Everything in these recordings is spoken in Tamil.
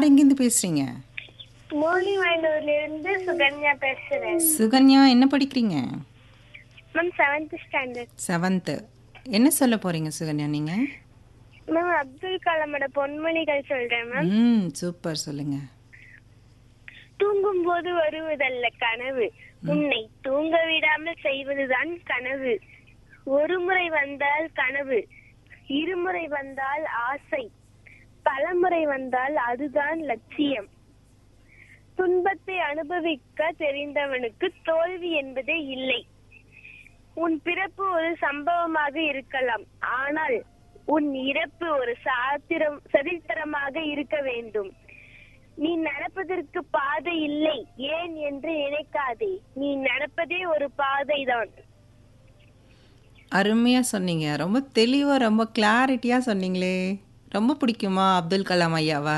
யார் எங்கேருந்து பேசுறீங்க மூலிமலூர்ல இருந்து சுகன்யா பேசுறேன் சுகன்யா என்ன படிக்கிறீங்க மேம் செவன்த் ஸ்டாண்டர்ட் செவன்த்து என்ன சொல்ல போறீங்க சுகன்யா நீங்க மேம் அப்துல் கலாமோட பொன்மொழிகள் சொல்றேன் மேம் ம் சூப்பர் சொல்லுங்க தூங்கும் போது வருவதல்ல கனவு உன்னை தூங்க விடாமல் செய்வதுதான் கனவு ஒரு முறை வந்தால் கனவு இருமுறை வந்தால் ஆசை பலமுறை வந்தால் அதுதான் லட்சியம் துன்பத்தை அனுபவிக்க தெரிந்தவனுக்கு தோல்வி என்பதே இல்லை உன் பிறப்பு ஒரு சம்பவமாக இருக்கலாம் ஆனால் உன் இறப்பு ஒரு சாத்திரம் சரித்திரமாக இருக்க வேண்டும் நீ நடப்பதற்கு பாதை இல்லை ஏன் என்று நினைக்காதே நீ நடப்பதே ஒரு பாதைதான் அருமையா சொன்னீங்க ரொம்ப தெளிவா ரொம்ப கிளாரிட்டியா சொன்னீங்களே ரொம்ப பிடிக்குமா அப்துல் கலாம் ஐயாவா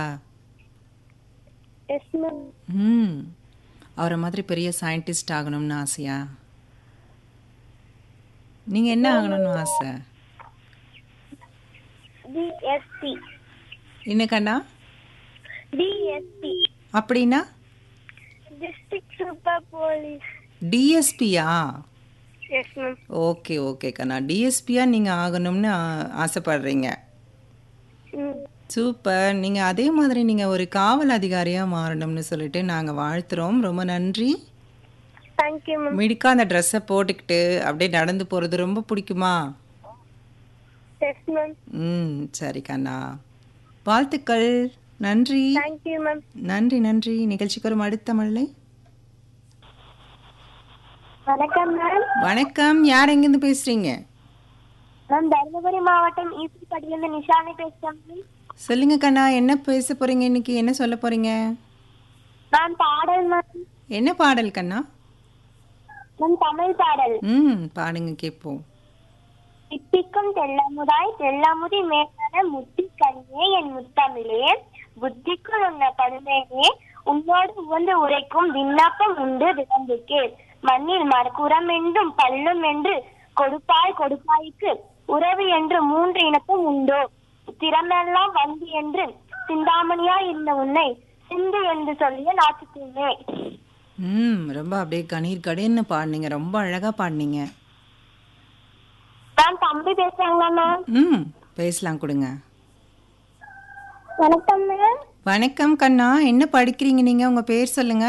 எஸ் மேம் ம் அவரை மாதிரி பெரிய சயின்டிஸ்ட் ஆகணும்னு ஆசையா நீங்க என்ன ஆகணும்னு ஆசை டிஎஸ்பி என்ன கண்ணா டிஎஸ்பி அப்படின்னா டிஸ்ட்ரிக்ட் சூப்பர் போலீஸ் டிஎஸ்பியா எஸ் மேம் ஓகே ஓகே கண்ணா டிஎஸ்பியா நீங்க ஆகணும்னு ஆ- ஆசைப்படுறீங்க சூப்பர் நீங்க அதே மாதிரி நீங்க ஒரு காவல் அதிகாரியா மாறணும்னு சொல்லிட்டு நாங்க வாழ்த்துறோம் ரொம்ப நன்றி தேங்க்யூ மேம் மிடிக்கா அந்த ட்ரெஸ்ஸை போட்டுக்கிட்டு அப்படியே நடந்து போறது ரொம்ப பிடிக்குமா எஸ் மேம் ம் சரி கண்ணா வாழ்த்துக்கள் நன்றி தேங்க்யூ மேம் நன்றி நன்றி நிகழ்ச்சிக்கு வரும் அடுத்த மழை வணக்கம் மேம் வணக்கம் யார் எங்கேருந்து பேசுறீங்க மேம் தருமபுரி மாவட்டம் ஈசிப்பட்டியிலிருந்து நிஷானி பேசுறேன் மேம் சொல்லுங்க கண்ணா என்ன பேச போறீங்க இன்னைக்கு என்ன சொல்ல போறீங்க மேம் பாடல் மேம் என்ன பாடல் கண்ணா மேம் தமிழ் பாடல் ம் பாடுங்க கேட்போம் இப்பிக்கும் தெல்லமுதாய் தெல்லமுதி மேலான முத்தி கண்ணியே என் முத்தமிழே புத்திக்குள் உன்ன படுமையே உன்னோடு உவந்து உரைக்கும் விண்ணப்பம் உண்டு விளம்புக்கு மண்ணில் மரக்குரம் என்றும் பல்லும் என்று கொடுப்பாய் கொடுப்பாய்க்கு உறவு என்று மூன்று இனத்தும் உண்டோ திறமெல்லாம் வந்து என்று சிந்தாமணியா இருந்த உன்னை சிந்து என்று சொல்லிய நாட்டுக்குமே ம் ரொம்ப அப்படியே கணீர் கடைன்னு பாடினீங்க ரொம்ப அழகா பாடினீங்க மேம் தம்பி பேசுறாங்களா மேம் ம் பேசலாம் கொடுங்க வணக்கம் மேம் வணக்கம் கண்ணா என்ன படிக்கிறீங்க நீங்க உங்க பேர் சொல்லுங்க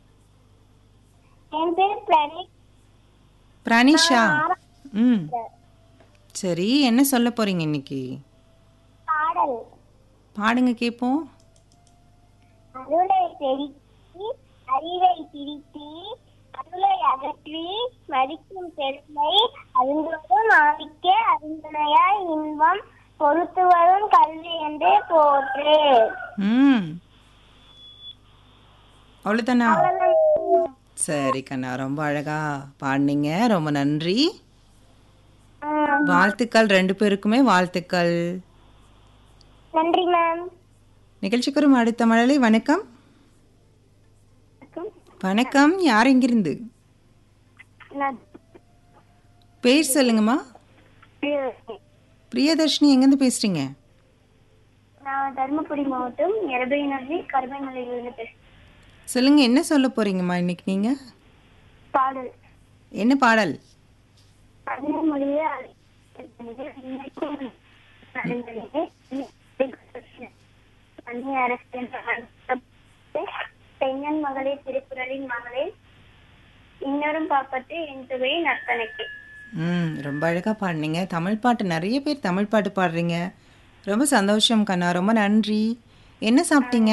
என் பேர் பிரணீத் பிரானிஷா ம் சரி என்ன சொல்ல போறீங்க இன்னைக்கு பாடல் பாடுங்க கேட்போம் அருளை பெருக்கி அறிவை பிரித்தி அருளை அகற்றி மதிக்கும் பெருமை அறிந்தோடும் ஆவிக்க அறிந்துணையாய் இன்பம் பொறுத்து வரும் கல்வி என்றே போற்று ம் அவ்வளோதானா சரி கண்ணா ரொம்ப அழகா பாடினீங்க ரொம்ப நன்றி வாழ்த்துக்கள் ரெண்டு பேருக்குமே வாழ்த்துக்கள் நன்றி மேம் நிகழ்ச்சிக்கு வரும் அடுத்த மழலை வணக்கம் வணக்கம் யார் எங்கிருந்து பேர் சொல்லுங்கம்மா பிரியதர்ஷினி எங்கேருந்து பேசுறீங்க நான் தருமபுரி மாவட்டம் எரபை நகரி கருமைமலையிலிருந்து பேசுறேன் சொல்லுங்க என்ன சொல்ல போறீங்கம்மா இன்னைக்கு நீங்க பாடல் என்ன பாடல் தமிழ் மொழியே அந்நிய அரசின் பெண்ணன் மகளே திருக்குறளின் மகளே இன்னொரும் பாப்பத்து என் தொகை நர்த்தனைக்கு ம் ரொம்ப அழகா பாடினீங்க தமிழ் பாட்டு நிறைய பேர் தமிழ் பாட்டு பாடுறீங்க ரொம்ப சந்தோஷம் கண்ணா ரொம்ப நன்றி என்ன சாப்பிட்டீங்க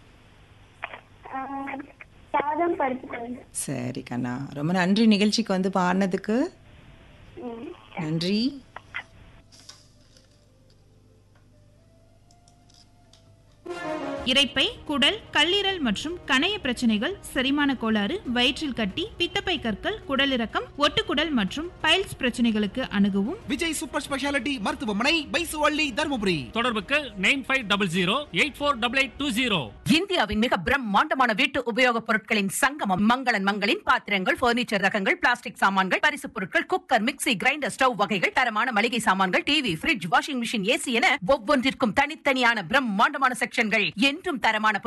சாதம் பருப்பு குழம்பு சரி கண்ணா ரொம்ப நன்றி நிகழ்ச்சிக்கு வந்து பாடினதுக்கு நன்றி இரைப்பை குடல் கல்லீரல் மற்றும் கணைய பிரச்சனைகள் செரிமான கோளாறு வயிற்றில் கட்டி பித்தப்பை கற்கள் குடலிறக்கம் ஒட்டுக்குடல் மற்றும் பைல்ஸ் பிரச்சனைகளுக்கு அணுகவும் விஜய் சூப்பர் ஸ்பெஷாலிட்டி மருத்துவமனை பைசுவள்ளி தருமபுரி தொடர்புக்கு nine five double zero eight four double eight two zero இந்தியாவின் மிக பிரம்மாண்டமான வீட்டு உபயோகப் பொருட்களின் சங்கமம் மங்களன் மங்களின் பாத்திரங்கள் பர்னிச்சர் ரகங்கள் பிளாஸ்டிக் சாமான்கள் பரிசுப் பொருட்கள் குக்கர் மிக்ஸி கிரைண்டர் ஸ்டவ் வகைகள் தரமான மளிகை சாமான்கள் TV fridge washing machine AC என ஒவ்வொன்றிற்கும் தனித்தனியான பிரம்மாண்டமான செக்ஷன்கள் என்றும் தரமான